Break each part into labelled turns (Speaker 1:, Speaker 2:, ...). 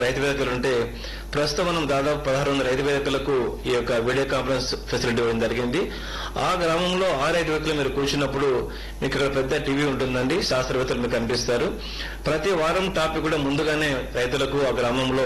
Speaker 1: రైతు వేదికలు ఉంటే ప్రస్తుతం మనం దాదాపు పదహారు వందల రైతు వేదికలకు ఈ యొక్క వీడియో కాన్ఫరెన్స్ ఫెసిలిటీ ఇవ్వడం జరిగింది ఆ గ్రామంలో ఆ రైతు వేదికలు మీరు కూర్చున్నప్పుడు మీకు ఇక్కడ పెద్ద టీవీ ఉంటుందండి శాస్త్రవేత్తలు మీకు కనిపిస్తారు ప్రతి వారం టాపిక్ కూడా ముందుగానే రైతులకు ఆ గ్రామంలో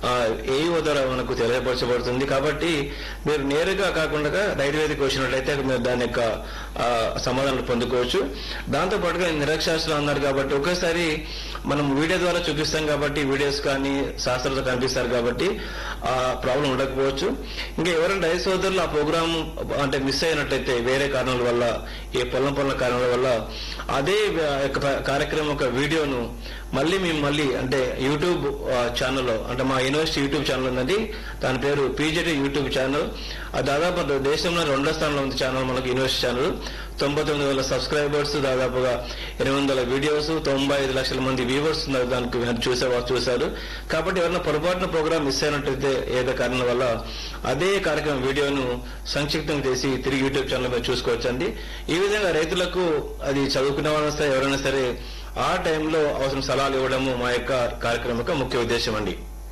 Speaker 1: ఏఈఓ ద్వారా మనకు తెలియపరచబడుతుంది కాబట్టి మీరు నేరుగా కాకుండా రైతు వేదిక వచ్చినట్లయితే మీరు దాని యొక్క ఆ, సమాధానాలు పొందుకోవచ్చు దాంతో పాటుగా నిరక్షరాస్యులు అన్నారు కాబట్టి ఒకేసారి మనం వీడియో ద్వారా చూపిస్తాం కాబట్టి వీడియోస్ కానీ శాస్త్రంతో కనిపిస్తారు కాబట్టి ఆ ప్రాబ్లం ఉండకపోవచ్చు ఇంకా ఎవరైనా రైతు సోదరులు ఆ ప్రోగ్రామ్ అంటే మిస్ అయినట్టయితే వేరే కారణాల వల్ల ఏ పొలం పొలం కారణాల వల్ల అదే ఆ, యొక్క ప- కార్యక్రమం యొక్క వీడియోను మళ్ళీ మేము మళ్ళీ అంటే యూట్యూబ్ ఆ, ఛానల్లో అంటే మా యూనివర్సిటీ యూట్యూబ్ ఛానల్ ఉందండి దాని పేరు పీజేటీ యూట్యూబ్ ఛానల్ అది దాదాపు దేశంలో రెండో స్థానంలో ఉంది ఛానల్ మనకు యూనివర్సిటీ ఛానల్ తొంభై తొమ్మిది వేల సబ్స్క్రైబర్స్ దాదాపుగా ఎనిమిది వందల వీడియోస్ తొంభై ఐదు లక్షల మంది వ్యూవర్స్ ఉన్నారు దానికి మీరు చూసేవారు చూశారు కాబట్టి ఎవరైనా పొరపాటున ప్రోగ్రామ్ మిస్ అయినట్టయితే ఏదో కారణం వల్ల అదే కార్యక్రమం వీడియోను సంక్షిప్తం చేసి తిరిగి యూట్యూబ్ ఛానల్ మీద చూసుకోవచ్చండి ఈ విధంగా రైతులకు అది చదువుకునే వాళ్ళైనా సరే ఎవరైనా సరే ఆ టైంలో అవసరం సలహాలు ఇవ్వడము మా యొక్క కార్యక్రమం యొక్క ముఖ్య ఉద్దేశం అండి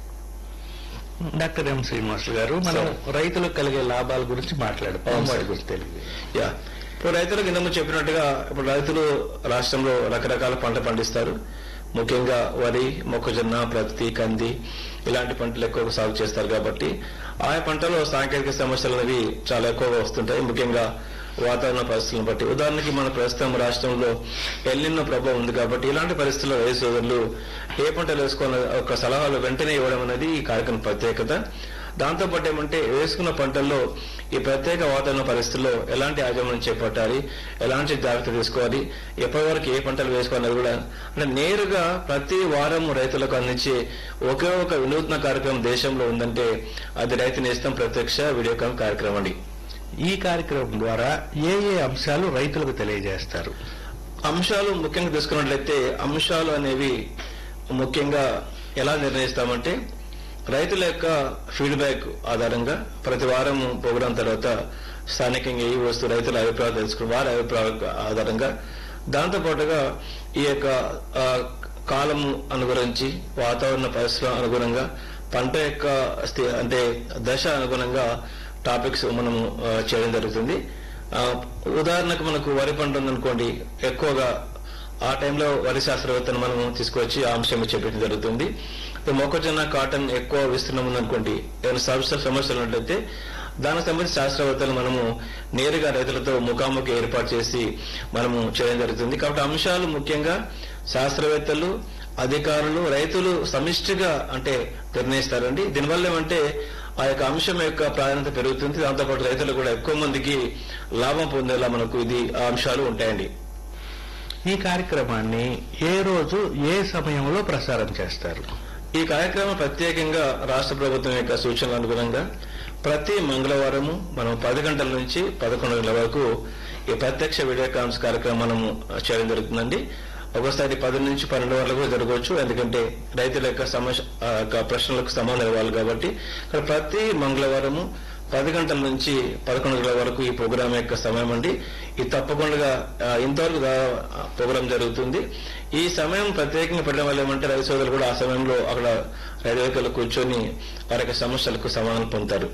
Speaker 2: డాక్టర్ ఎం శ్రీనివాసులు గారు మనం రైతులకు కలిగే లాభాల గురించి మాట్లాడుతాం
Speaker 1: అవును,
Speaker 2: వాటి
Speaker 1: సార్.
Speaker 2: గురించి తెలియదు
Speaker 1: యా ఇప్పుడు రైతులకు ఇంతకు చెప్పినట్టుగా ఇప్పుడు రైతులు రాష్ట్రంలో రకరకాల పంట పండిస్తారు ముఖ్యంగా వరి మొక్కజొన్న ప్రత్తి కంది ఇలాంటి పంటలు ఎక్కువగా సాగు చేస్తారు కాబట్టి ఆయా పంటలో సాంకేతిక సమస్యలు అనేవి చాలా ఎక్కువగా వస్తుంటాయి ముఖ్యంగా వాతావరణ పరిస్థితులను బట్టి ఉదాహరణకి మన ప్రస్తుతం రాష్ట్రంలో ఎల్లిన్న ప్రభావం ఉంది కాబట్టి ఇలాంటి పరిస్థితుల్లో రైతు సోదరులు ఏ పంటలు వేసుకోవాలని ఒక సలహాలు వెంటనే ఇవ్వడం అనేది ఈ కార్యక్రమం ప్రత్యేకత దాంతో పాటు ఏమంటే వేసుకున్న పంటల్లో ఈ ప్రత్యేక వాతావరణ పరిస్థితుల్లో ఎలాంటి యాజమాన్యం చేపట్టాలి ఎలాంటి జాగ్రత్త తీసుకోవాలి ఎప్పటి వరకు ఏ పంటలు వేసుకోవాలనేది కూడా అంటే నేరుగా ప్రతి వారం రైతులకు అందించే ఒకే ఒక వినూత్న కార్యక్రమం దేశంలో ఉందంటే అది రైతు నేస్తం ప్రత్యక్ష వీడియో కాల్ కార్యక్రమం అండి
Speaker 2: ఈ కార్యక్రమం ద్వారా ఏ ఏ అంశాలు రైతులకు తెలియజేస్తారు
Speaker 1: అంశాలు ముఖ్యంగా తీసుకున్నట్లయితే అంశాలు అనేవి ముఖ్యంగా ఎలా నిర్ణయిస్తామంటే రైతుల యొక్క ఫీడ్బ్యాక్ ఆధారంగా ప్రతి వారం ప్రోగ్రాం తర్వాత స్థానికంగా ఏ వస్తూ రైతుల అభిప్రాయాలు తెలుసుకుని వారి అభిప్రాయాల ఆధారంగా దాంతో పాటుగా ఈ యొక్క ఆ, కాలము అనుగురించి వాతావరణ పరిస్థితుల అనుగుణంగా పంట యొక్క స్థి- అంటే దశ అనుగుణంగా టాపిక్స్ మనము ఆ, చేయడం జరుగుతుంది ఆ, ఉదాహరణకు మనకు వరి పంట ఉందనుకోండి ఎక్కువగా ఆ టైంలో వరి శాస్త్రవేత్తను మనం తీసుకొచ్చి ఆ అంశం చెప్పడం జరుగుతుంది ఇప్పుడు మొక్కజొన్న కాటన్ ఎక్కువ విస్తీర్ణం ఉందనుకోండి ఏమైనా సమస్య సమస్యలు ఉన్నట్లయితే దానికి సంబంధించి శాస్త్రవేత్తలు మనము నేరుగా రైతులతో ముఖాముఖి ఏర్పాటు చేసి మనము చేయడం జరుగుతుంది కాబట్టి అంశాలు ముఖ్యంగా శాస్త్రవేత్తలు అధికారులు రైతులు సమిష్టిగా అంటే నిర్ణయిస్తారండి దీనివల్ల ఏమంటే ఆ యొక్క అంశం యొక్క ప్రాధాన్యత పెరుగుతుంది దాంతోపాటు రైతులు కూడా ఎక్కువ మందికి లాభం పొందేలా మనకు ఇది ఆ అంశాలు ఉంటాయండి
Speaker 2: ఈ కార్యక్రమాన్ని ఏ రోజు ఏ సమయంలో ప్రసారం చేస్తారు
Speaker 1: ఈ కార్యక్రమం ప్రత్యేకంగా రాష్ట్ర ప్రభుత్వం యొక్క సూచనల అనుగుణంగా ప్రతి మంగళవారము మనం పది గంటల నుంచి పదకొండు గంటల వరకు ఈ ప్రత్యక్ష వీడియో కాన్స్ కార్యక్రమం మనము చేయడం జరుగుతుందండి ఒకసారి పది నుంచి పన్నెండు వరకు జరగవచ్చు ఎందుకంటే రైతుల యొక్క సమస్య ఆ యొక్క ప్రశ్నలకు సమాధానం ఇవ్వాలి కాబట్టి ఇక్కడ ప్రతి మంగళవారము పది గంటల నుంచి పదకొండు గంటల వరకు ఈ ప్రోగ్రాం యొక్క సమయం అండి ఇది తప్పకుండా ఆ, ఇంతవరకు దా- ఆ, ప్రోగ్రాం జరుగుతుంది ఈ సమయం ప్రత్యేకంగా పెట్టడం వల్ల ఏమంటే రైతు సోదరులు కూడా ఆ సమయంలో అక్కడ రైతు వేదికలో కూర్చొని వారి యొక్క సమస్యలకు సమాధానం పొందుతారు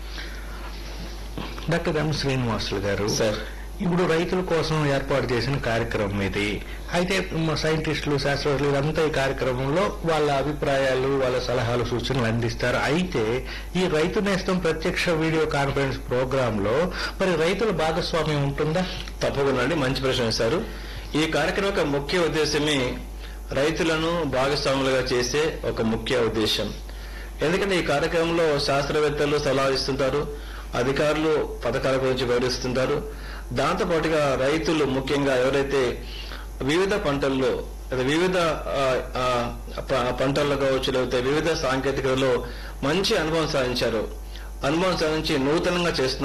Speaker 2: డాక్టర్ ఎం శ్రీనివాసులు గారు
Speaker 1: సార్
Speaker 2: ఇప్పుడు రైతుల కోసం ఏర్పాటు చేసిన కార్యక్రమం ఇది అయితే మా సైంటిస్టులు శాస్త్రవేత్తలు ఇదంతా ఈ కార్యక్రమంలో వాళ్ళ అభిప్రాయాలు వాళ్ళ సలహాలు సూచనలు అందిస్తారు అయితే ఈ రైతు నేస్తం ప్రత్యక్ష వీడియో కాన్ఫరెన్స్ ప్రోగ్రామ్ లో మరి రైతుల భాగస్వామ్యం ఉంటుందా
Speaker 1: తప్పకుండా అండి మంచి ప్రశ్న వేశారు ఈ కార్యక్రమం యొక్క ముఖ్య ఉద్దేశమే రైతులను భాగస్వాములుగా చేసే ఒక ముఖ్య ఉద్దేశం ఎందుకంటే ఈ కార్యక్రమంలో శాస్త్రవేత్తలు సలహా ఇస్తుంటారు అధికారులు పథకాల గురించి వివరిస్తుంటారు దాంతో పాటుగా రైతులు ముఖ్యంగా ఎవరైతే వివిధ పంటల్లో అదే వివిధ ఆ, ఆ, ప- పంటల్లో కావచ్చు లేకపోతే వివిధ సాంకేతికతలో మంచి అనుభవం సాధించారు అనుభవం సాధించి నూతనంగా చేస్తున్న